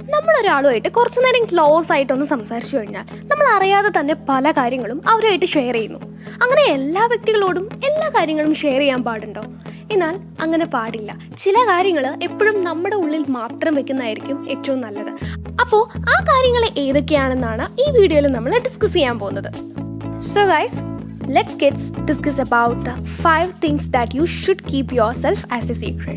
നമ്മളൊരാളുമായിട്ട് കുറച്ചു നേരം ക്ലോസ് ആയിട്ടൊന്ന് സംസാരിച്ചു കഴിഞ്ഞാൽ നമ്മൾ അറിയാതെ തന്നെ പല കാര്യങ്ങളും അവരുമായിട്ട് ഷെയർ ചെയ്യുന്നു അങ്ങനെ എല്ലാ വ്യക്തികളോടും എല്ലാ കാര്യങ്ങളും ഷെയർ ചെയ്യാൻ പാടുണ്ടോ എന്നാൽ അങ്ങനെ പാടില്ല ചില കാര്യങ്ങൾ എപ്പോഴും നമ്മുടെ ഉള്ളിൽ മാത്രം വെക്കുന്നതായിരിക്കും ഏറ്റവും നല്ലത് അപ്പോൾ ആ കാര്യങ്ങൾ ഏതൊക്കെയാണെന്നാണ് ഈ വീഡിയോയിൽ നമ്മൾ ഡിസ്കസ് ചെയ്യാൻ പോകുന്നത് so guys let's gets discuss about the five things that you should keep yourself as a secret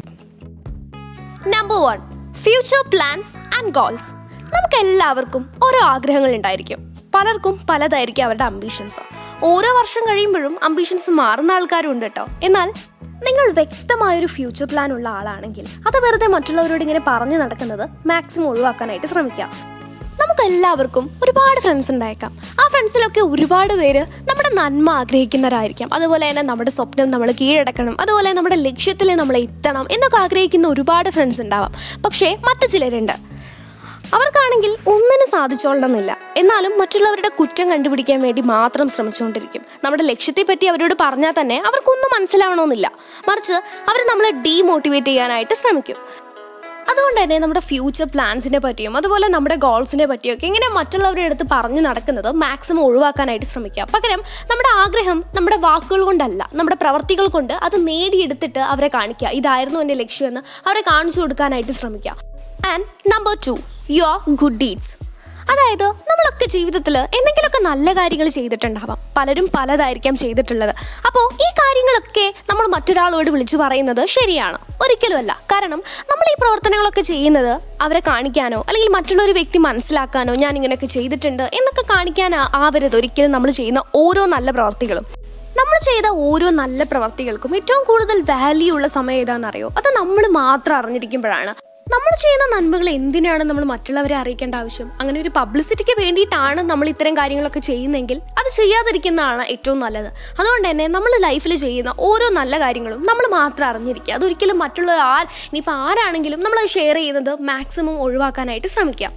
number one future plans and goals നമുക്ക് എല്ലാവർക്കും ഓരോ ആഗ്രഹങ്ങൾ ഉണ്ടായിരിക്കും പലർക്കും പലതായിരിക്കും അവരുടെ അംബീഷൻസ് ഓരോ വർഷം കഴിയുമ്പോഴും അംബീഷൻസ് മാറുന്ന ആൾക്കാരും ഉണ്ട് കേട്ടോ എന്നാൽ നിങ്ങൾ വ്യക്തമായൊരു ഫ്യൂച്ചർ പ്ലാൻ ഉള്ള ആളാണെങ്കിൽ അത് വെറുതെ മറ്റുള്ളവരോട് ഇങ്ങനെ പറഞ്ഞു നടക്കുന്നത് മാക്സിമം ഒഴിവാക്കാനായിട്ട് ശ്രമിക്കുക നമുക്ക് എല്ലാവർക്കും ഒരുപാട് ഫ്രണ്ട്സ് ഉണ്ടായേക്കാം ആ ഫ്രണ്ട്സിലൊക്കെ ഒരുപാട് പേര് നമ്മുടെ നന്മ ആഗ്രഹിക്കുന്നവരായിരിക്കാം അതുപോലെ തന്നെ നമ്മുടെ സ്വപ്നം നമ്മൾ കീഴടക്കണം അതുപോലെ നമ്മുടെ ലക്ഷ്യത്തിൽ നമ്മൾ എത്തണം എന്നൊക്കെ ആഗ്രഹിക്കുന്ന ഒരുപാട് ഫ്രണ്ട്സ് ഉണ്ടാവാം പക്ഷേ മറ്റു ചിലരുണ്ട് അവർക്കാണെങ്കിൽ ഒന്നിനും സാധിച്ചോളണമെന്നില്ല എന്നാലും മറ്റുള്ളവരുടെ കുറ്റം കണ്ടുപിടിക്കാൻ വേണ്ടി മാത്രം ശ്രമിച്ചുകൊണ്ടിരിക്കും നമ്മുടെ ലക്ഷ്യത്തെപ്പറ്റി അവരോട് പറഞ്ഞാൽ തന്നെ അവർക്കൊന്നും മനസ്സിലാവണമെന്നില്ല മറിച്ച് അവർ നമ്മളെ ഡീമോട്ടിവേറ്റ് ചെയ്യാനായിട്ട് ശ്രമിക്കും അതുകൊണ്ട് തന്നെ നമ്മുടെ ഫ്യൂച്ചർ പ്ലാൻസിനെ പറ്റിയും അതുപോലെ നമ്മുടെ ഗോൾസിനെ പറ്റിയൊക്കെ ഇങ്ങനെ മറ്റുള്ളവരുടെ അടുത്ത് പറഞ്ഞു നടക്കുന്നത് മാക്സിമം ഒഴിവാക്കാനായിട്ട് ശ്രമിക്കുക പകരം നമ്മുടെ ആഗ്രഹം നമ്മുടെ വാക്കുകൾ കൊണ്ടല്ല നമ്മുടെ പ്രവർത്തികൾ കൊണ്ട് അത് നേടിയെടുത്തിട്ട് അവരെ കാണിക്കുക ഇതായിരുന്നു എൻ്റെ ലക്ഷ്യമെന്ന് അവരെ കാണിച്ചു കൊടുക്കാനായിട്ട് ശ്രമിക്കുക and number two your good deeds അതായത് നമ്മളൊക്കെ ജീവിതത്തിൽ എന്തെങ്കിലുമൊക്കെ നല്ല കാര്യങ്ങൾ ചെയ്തിട്ടുണ്ടാവാം പലരും പലതായിരിക്കാം ചെയ്തിട്ടുള്ളത് അപ്പോൾ ഈ കാര്യങ്ങളൊക്കെ നമ്മൾ മറ്റൊരാളോട് വിളിച്ചു പറയുന്നത് ശരിയാണ് ഒരിക്കലുമല്ല കാരണം നമ്മൾ ഈ പ്രവർത്തനങ്ങളൊക്കെ ചെയ്യുന്നത് അവരെ കാണിക്കാനോ അല്ലെങ്കിൽ മറ്റുള്ളൊരു വ്യക്തി മനസ്സിലാക്കാനോ ഞാൻ ഇങ്ങനെയൊക്കെ ചെയ്തിട്ടുണ്ട് എന്നൊക്കെ കാണിക്കാൻ ആവരുത് ഒരിക്കലും നമ്മൾ ചെയ്യുന്ന ഓരോ നല്ല പ്രവർത്തികളും നമ്മൾ ചെയ്ത ഓരോ നല്ല പ്രവർത്തികൾക്കും ഏറ്റവും കൂടുതൽ വാല്യൂ ഉള്ള സമയം ഏതാണെന്നറിയോ അത് നമ്മൾ മാത്രം അറിഞ്ഞിരിക്കുമ്പോഴാണ് നമ്മൾ ചെയ്യുന്ന നന്മകൾ എന്തിനാണ് നമ്മൾ മറ്റുള്ളവരെ അറിയിക്കേണ്ട ആവശ്യം അങ്ങനെ ഒരു പബ്ലിസിറ്റിക്ക് വേണ്ടിയിട്ടാണ് നമ്മൾ ഇത്തരം കാര്യങ്ങളൊക്കെ ചെയ്യുന്നതെങ്കിൽ അത് ചെയ്യാതിരിക്കുന്നതാണ് ഏറ്റവും നല്ലത് അതുകൊണ്ട് തന്നെ നമ്മൾ ലൈഫിൽ ചെയ്യുന്ന ഓരോ നല്ല കാര്യങ്ങളും നമ്മൾ മാത്രം അറിഞ്ഞിരിക്കുക അതൊരിക്കലും മറ്റുള്ള ആർ ഇനിയിപ്പോൾ ആരാണെങ്കിലും നമ്മൾ ഷെയർ ചെയ്യുന്നത് മാക്സിമം ഒഴിവാക്കാനായിട്ട് ശ്രമിക്കുക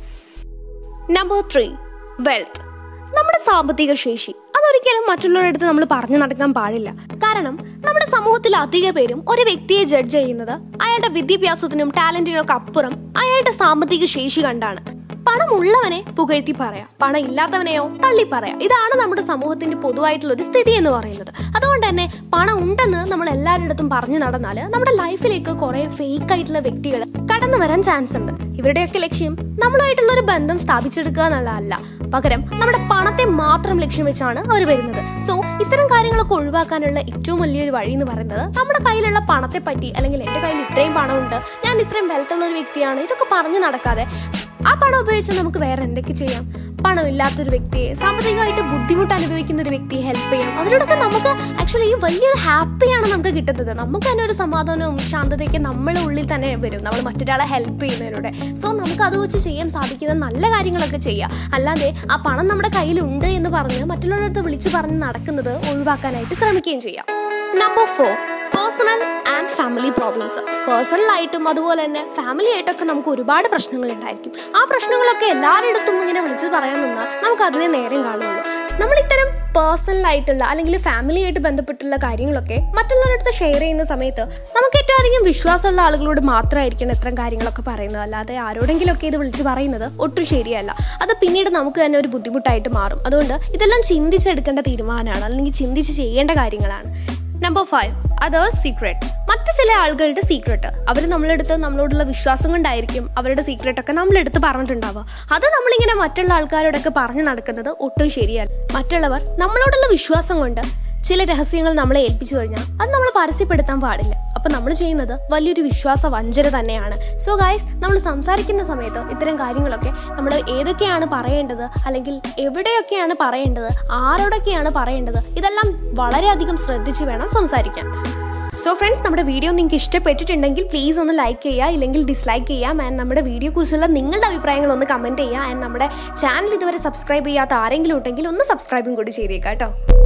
നമ്പർ ത്രീ വെൽത്ത് നമ്മുടെ സാമ്പത്തിക ശേഷി അതൊരിക്കലും മറ്റുള്ളവരുടെ അടുത്ത് നമ്മൾ പറഞ്ഞു നടക്കാൻ പാടില്ല കാരണം നമ്മുടെ സമൂഹത്തിൽ അധിക പേരും ഒരു വ്യക്തിയെ ജഡ്ജ് ചെയ്യുന്നത് അയാളുടെ വിദ്യാഭ്യാസത്തിനും ടാലന്റിനും ഒക്കെ അപ്പുറം അയാളുടെ സാമ്പത്തിക ശേഷി കണ്ടാണ് പണമുള്ളവനെ പുകഴ്ത്തി പറയാം പണം ഇല്ലാത്തവനെയോ തള്ളി പറയാം ഇതാണ് നമ്മുടെ സമൂഹത്തിന്റെ പൊതുവായിട്ടുള്ള ഒരു സ്ഥിതി എന്ന് പറയുന്നത് അതുകൊണ്ട് തന്നെ പണം ഉണ്ടെന്ന് നമ്മൾ എല്ലാവരുടെ അടുത്തും പറഞ്ഞു നടന്നാൽ നമ്മുടെ ലൈഫിലേക്ക് കുറെ ഫേക്ക് ആയിട്ടുള്ള വ്യക്തികൾ കടന്നു വരാൻ ചാൻസ് ഉണ്ട് ഇവരുടെയൊക്കെ ലക്ഷ്യം നമ്മളുമായിട്ടുള്ള ഒരു ബന്ധം സ്ഥാപിച്ചെടുക്കുക എന്നുള്ളതല്ല പകരം നമ്മുടെ പണത്തെ മാത്രം ലക്ഷ്യം വെച്ചാണ് അവർ വരുന്നത് സോ ഇത്തരം കാര്യങ്ങളൊക്കെ ഒഴിവാക്കാനുള്ള ഏറ്റവും വലിയൊരു വഴി എന്ന് പറയുന്നത് നമ്മുടെ കയ്യിലുള്ള പണത്തെ പറ്റി അല്ലെങ്കിൽ എൻ്റെ കയ്യിൽ ഇത്രയും പണമുണ്ട് ഞാൻ ഇത്രയും വെൽത്തുള്ള ഒരു വ്യക്തിയാണ് ഇതൊക്കെ പറഞ്ഞു നടക്കാതെ ആ പണം ഉപയോഗിച്ച് നമുക്ക് വേറെ എന്തൊക്കെ ചെയ്യാം പണം ഇല്ലാത്തൊരു വ്യക്തിയെ സാമ്പത്തികമായിട്ട് ബുദ്ധിമുട്ട് അനുഭവിക്കുന്ന ഒരു വ്യക്തിയെ ഹെൽപ്പ് ചെയ്യാം അതിലൂടെയൊക്കെ നമുക്ക് ആക്ച്വലി ഈ വലിയൊരു ഹാപ്പിയാണ് നമുക്ക് കിട്ടുന്നത് നമുക്ക് തന്നെ ഒരു സമാധാനവും ശാന്തതയൊക്കെ നമ്മളെ ഉള്ളിൽ തന്നെ വരും നമ്മൾ മറ്റൊരാളെ ഹെൽപ്പ് ചെയ്യുന്നതിലൂടെ സോ നമുക്ക് അത് വെച്ച് ചെയ്യാൻ സാധിക്കുന്ന നല്ല കാര്യങ്ങളൊക്കെ ചെയ്യാം അല്ലാതെ ആ പണം നമ്മുടെ കയ്യിലുണ്ട് എന്ന് പറഞ്ഞ് മറ്റുള്ളവരുടെ അടുത്ത് വിളിച്ചു പറഞ്ഞ് നടക്കുന്നത് ഒഴിവാക്കാനായിട്ട് ശ്രമിക്കുകയും ചെയ്യാം number four personal and family problems പേഴ്സണലായിട്ടും അതുപോലെ തന്നെ ഫാമിലി ആയിട്ടൊക്കെ നമുക്ക് ഒരുപാട് പ്രശ്നങ്ങൾ ഉണ്ടായിരിക്കും ആ പ്രശ്നങ്ങളൊക്കെ എല്ലാവരുടെ ഇങ്ങനെ വിളിച്ച് പറയാൻ നിന്നാൽ നമുക്ക് അതിനെ നേരം കാണുള്ളൂ നമ്മൾ ഇത്തരം പേഴ്സണൽ ആയിട്ടുള്ള അല്ലെങ്കിൽ ഫാമിലി ആയിട്ട് ബന്ധപ്പെട്ടുള്ള കാര്യങ്ങളൊക്കെ മറ്റുള്ളവരുടെ അടുത്ത് ഷെയർ ചെയ്യുന്ന സമയത്ത് നമുക്ക് ഏറ്റവും അധികം വിശ്വാസമുള്ള ആളുകളോട് മാത്രമായിരിക്കണം ഇത്തരം കാര്യങ്ങളൊക്കെ പറയുന്നത് അല്ലാതെ ആരോടെങ്കിലുമൊക്കെ ഇത് വിളിച്ച് പറയുന്നത് ഒട്ടും ശരിയല്ല അത് പിന്നീട് നമുക്ക് തന്നെ ഒരു ബുദ്ധിമുട്ടായിട്ട് മാറും അതുകൊണ്ട് ഇതെല്ലാം ചിന്തിച്ചെടുക്കേണ്ട തീരുമാനമാണ് അല്ലെങ്കിൽ ചിന്തിച്ച് ചെയ്യേണ്ട കാര്യങ്ങളാണ് നമ്പർ ഫൈവ് അതേഴ്സ് സീക്രട്ട് മറ്റു ചില ആളുകളുടെ സീക്രട്ട് അവർ നമ്മളെടുത്ത് നമ്മളോടുള്ള വിശ്വാസം കൊണ്ടായിരിക്കും അവരുടെ സീക്രട്ട് ഒക്കെ നമ്മളെടുത്ത് പറഞ്ഞിട്ടുണ്ടാവുക അത് നമ്മളിങ്ങനെ മറ്റുള്ള ആൾക്കാരോടൊക്കെ പറഞ്ഞു നടക്കുന്നത് ഒട്ടും ശരിയല്ല മറ്റുള്ളവർ നമ്മളോടുള്ള വിശ്വാസം കൊണ്ട് ചില രഹസ്യങ്ങൾ നമ്മളെ ഏൽപ്പിച്ചു കഴിഞ്ഞാൽ അത് നമ്മൾ പരസ്യപ്പെടുത്താൻ പാടില്ല അപ്പം നമ്മൾ ചെയ്യുന്നത് വലിയൊരു വിശ്വാസ വഞ്ചന തന്നെയാണ് സോ ഗായ്സ് നമ്മൾ സംസാരിക്കുന്ന സമയത്ത് ഇത്തരം കാര്യങ്ങളൊക്കെ നമ്മൾ ഏതൊക്കെയാണ് പറയേണ്ടത് അല്ലെങ്കിൽ എവിടെയൊക്കെയാണ് പറയേണ്ടത് ആരോടൊക്കെയാണ് പറയേണ്ടത് ഇതെല്ലാം വളരെയധികം ശ്രദ്ധിച്ച് വേണം സംസാരിക്കാൻ സോ ഫ്രണ്ട്സ് നമ്മുടെ വീഡിയോ നിങ്ങൾക്ക് ഇഷ്ടപ്പെട്ടിട്ടുണ്ടെങ്കിൽ പ്ലീസ് ഒന്ന് ലൈക്ക് ചെയ്യുക ഇല്ലെങ്കിൽ ഡിസ്ലൈക്ക് ചെയ്യാം ആൻഡ് നമ്മുടെ വീഡിയോ കുറിച്ചുള്ള നിങ്ങളുടെ അഭിപ്രായങ്ങൾ ഒന്ന് കമൻറ്റ് ചെയ്യുക ആൻഡ് നമ്മുടെ ചാനൽ ഇതുവരെ സബ്സ്ക്രൈബ് ചെയ്യാത്ത ആരെങ്കിലും ഉണ്ടെങ്കിൽ ഒന്ന് സബ്സ്ക്രൈബും കൂടി ചെയ്തേക്കാം കേട്ടോ